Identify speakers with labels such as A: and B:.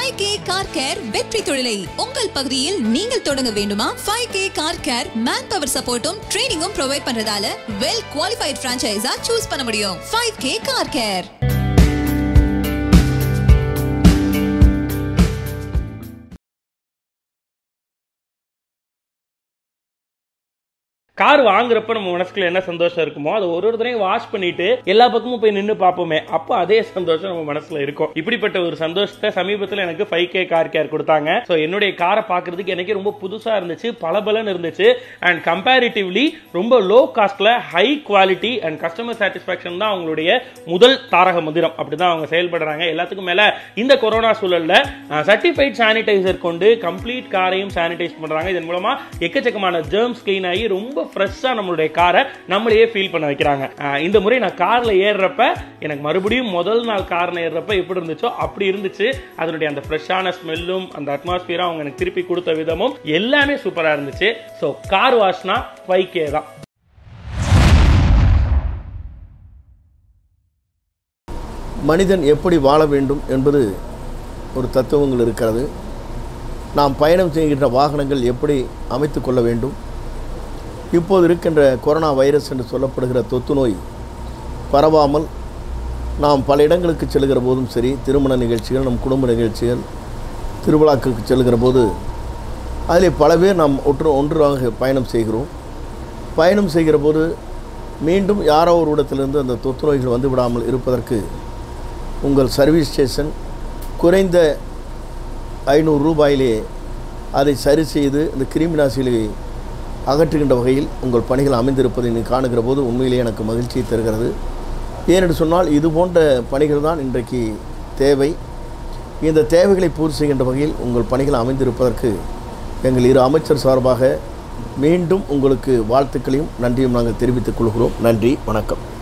A: five K car care வெற்றி தொழிலை உங்கள் பகுதியில் நீங்கள் தொடங்க வேண்டுமா five K car care manpower சப்போர்ட்டும் ட்ரைனிங்கும் ப்ரொவைட் பண்றதால வெல் குவாலிஃபைட் பிரான்ச்சைஸா சூஸ் பண்ண முடியும் five K car care
B: car வாங்குறப்ப நம்ம மனசுக்குள்ள என்ன சந்தோஷம் இருக்குமோ அதை ஒரு ஒரு தடவையும் வாஷ் பண்ணிட்டு எல்லா பக்கமும் போய் நின்று பார்ப்போமே அப்போ அதே சந்தோஷம் நம்ம மனசுல இருக்கும் இப்படிப்பட்ட ஒரு சந்தோஷத்தை சமீபத்தில் எனக்கு ஃபைவ் கே கார் கேர் கொடுத்தாங்க ஸோ என்னுடைய காரை பார்க்கறதுக்கு எனக்கு ரொம்ப புதுசா இருந்துச்சு பளபளன்னு இருந்துச்சு அண்ட் கம்பேரிட்டிவ்லி ரொம்ப லோ காஸ்ட்ல high quality and customer satisfaction தான் அவங்களுடைய முதல் தாரக மந்திரம் அப்படிதான் அவங்க செயல்படுறாங்க எல்லாத்துக்கும் மேல இந்த கொரோனா சூழல்ல சர்டிஃபைட் சானிடைசர் கொண்டு கம்ப்ளீட் காரையும் சானிடைஸ் பண்றாங்க இதன் மூலமா எக்கச்சக்கமான ஜெர்ம்ஸ் கிளீன் ஆகி ரொம்ப ஃப்ரெஷ்ஷா நம்மளுடைய காரை நம்மளையே ஃபீல் பண்ண வைக்கிறாங்க அஹ் இந்த முறை நான் கார்ல ஏறுறப்ப எனக்கு மறுபடியும் முதல் நாள் கார்ல ஏறுறப்ப எப்படி இருந்துச்சோ அப்படி இருந்துச்சு அதனுடைய அந்த ஃப்ரெஷ்ஷான ஸ்மெல்லும் அந்த அட்மாஸ்பியரும் அவங்க எனக்கு திருப்பி கொடுத்த விதமும் எல்லாமே சூப்பரா இருந்துச்சு ஸோ கார் வாஷ்னா ஃபைவ் கே தான்
C: மனிதன் எப்படி வாழ வேண்டும் என்பது ஒரு தத்துவங்கள் இருக்கிறது நாம் பயணம் செய்கின்ற வாகனங்கள் எப்படி அமைத்து கொள்ள வேண்டும் இப்போது இருக்கின்ற கொரோனா வைரஸ் என்று சொல்லப்படுகிற தொத்து நோய் பரவாமல் நாம் பல இடங்களுக்கு செல்கிற போதும் சரி திருமண நிகழ்ச்சிகள் நம் குடும்ப நிகழ்ச்சிகள் திருவிழாக்களுக்கு செல்கிற போது அதில் பல பேர் நாம் ஒன்று ஒன்றாக பயணம் செய்கிறோம் பயணம் செய்கிற போது மீண்டும் யாரோ ஒரு இடத்திலிருந்து அந்த தொத்து நோய்கள் வந்து விடாமல் இருப்பதற்கு உங்கள் சர்வீஸ் ஸ்டேஷன் குறைந்த ஐநூறு ரூபாயிலே அதை சரி செய்து இந்த கிருமி நாசிகளை அகற்றுகின்ற வகையில் உங்கள் பணிகள் அமைந்திருப்பதை நீ காணுகிற போது உண்மையிலே எனக்கு மகிழ்ச்சியை தருகிறது ஏனென்று சொன்னால் இது போன்ற பணிகள் தான் இன்றைக்கு தேவை இந்த தேவைகளை பூர்த்தி செய்கின்ற வகையில் உங்கள் பணிகள் அமைந்திருப்பதற்கு எங்கள் இரு அமைச்சர் சார்பாக மீண்டும் உங்களுக்கு வாழ்த்துக்களையும் நன்றியும் நாங்கள் தெரிவித்துக் கொள்கிறோம் நன்றி வணக்கம்